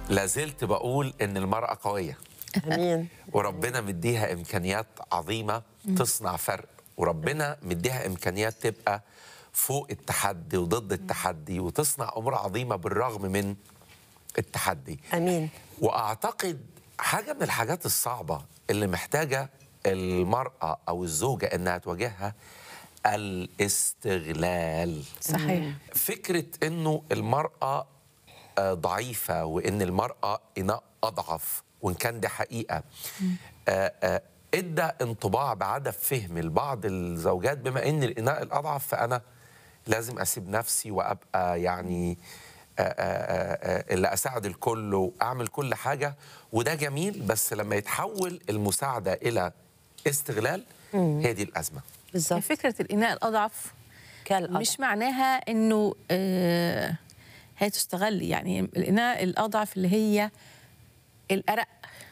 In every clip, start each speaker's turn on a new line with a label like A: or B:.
A: لازلت بقول ان المراه قويه
B: امين
A: وربنا مديها امكانيات عظيمه تصنع فرق وربنا مديها امكانيات تبقى فوق التحدي وضد التحدي وتصنع امور عظيمه بالرغم من التحدي
B: امين
A: واعتقد حاجه من الحاجات الصعبه اللي محتاجه المراه او الزوجه انها تواجهها الاستغلال
C: صحيح
A: فكره انه المراه آه، ضعيفه وان المراه اناء اضعف وان كان ده حقيقه آه، آه، ادى انطباع بعدم فهم لبعض الزوجات بما ان الاناء الاضعف فانا لازم اسيب نفسي وابقى يعني آه، آه، آه، آه، اللي اساعد الكل واعمل كل حاجه وده جميل بس لما يتحول المساعده الى استغلال هي دي الازمه
B: بالظبط
C: فكره الاناء الاضعف
B: كالأضعف.
C: مش معناها انه آه هي تستغل يعني الاناء الاضعف اللي هي الارق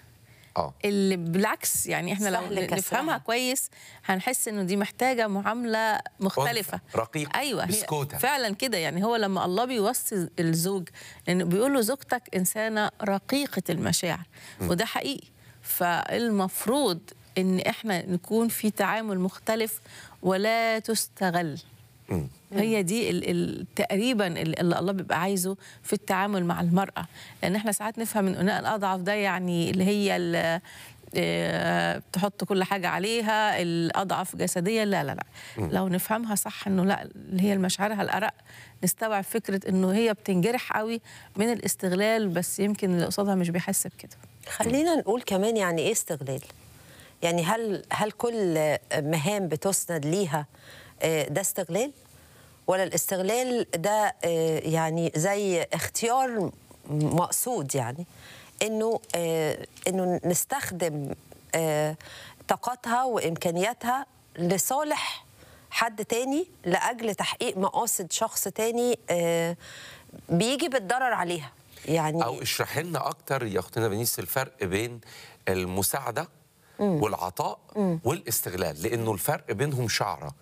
A: اه
C: اللي بالعكس يعني احنا لو
B: سهل كسرها.
C: نفهمها كويس هنحس انه دي محتاجه معامله مختلفه
A: أنثى، رقيقة،
C: ايوه هي
A: بسكوتة.
C: فعلا كده يعني هو لما الله بيوصي الزوج انه بيقول له زوجتك انسانه رقيقه المشاعر وده حقيقي فالمفروض ان احنا نكون في تعامل مختلف ولا تستغل
A: مم.
C: هي دي ال- ال- تقريبا ال- اللي الله بيبقى عايزه في التعامل مع المرأة لأن احنا ساعات نفهم ان الأناء الأضعف ده يعني اللي هي ال- آه، تحط كل حاجة عليها الأضعف جسديا لا لا لا لو نفهمها صح انه لا اللي هي المشاعرها الأرق نستوعب فكرة انه هي بتنجرح قوي من الاستغلال بس يمكن اللي قصادها مش بيحس بكده
B: خلينا نقول كمان يعني ايه استغلال يعني هل هل كل مهام بتسند ليها آه، ده استغلال ولا الاستغلال ده آه، يعني زي اختيار مقصود يعني انه آه، انه نستخدم آه، طاقتها وامكانياتها لصالح حد تاني لاجل تحقيق مقاصد شخص تاني آه، بيجي بالضرر عليها يعني
A: او اشرح لنا اكتر يا اختنا بنيس الفرق بين المساعده والعطاء والاستغلال لانه الفرق بينهم شعره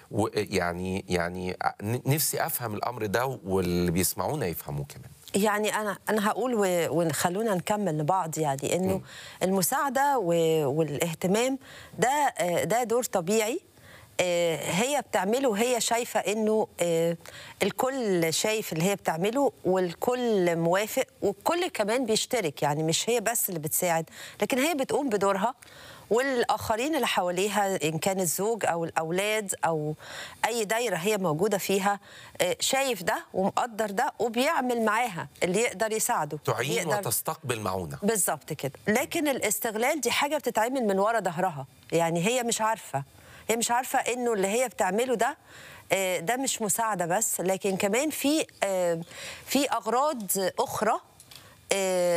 A: ويعني يعني نفسي افهم الامر ده واللي بيسمعونا يفهموه كمان
B: يعني انا انا هقول و- وخلونا نكمل لبعض يعني انه المساعده و- والاهتمام ده آه، ده دور طبيعي آه، هي بتعمله وهي شايفه انه آه، الكل شايف اللي هي بتعمله والكل موافق والكل كمان بيشترك يعني مش هي بس اللي بتساعد لكن هي بتقوم بدورها والاخرين اللي حواليها ان كان الزوج او الاولاد او اي دايره هي موجوده فيها آه، شايف ده ومقدر ده وبيعمل معاها اللي يقدر يساعده
A: تعين
B: يقدر
A: وتستقبل معونه
B: بالظبط كده لكن الاستغلال دي حاجه بتتعمل من ورا ظهرها يعني هي مش عارفه هي مش عارفه انه اللي هي بتعمله ده آه، ده مش مساعده بس لكن كمان في آه، في اغراض اخرى آه،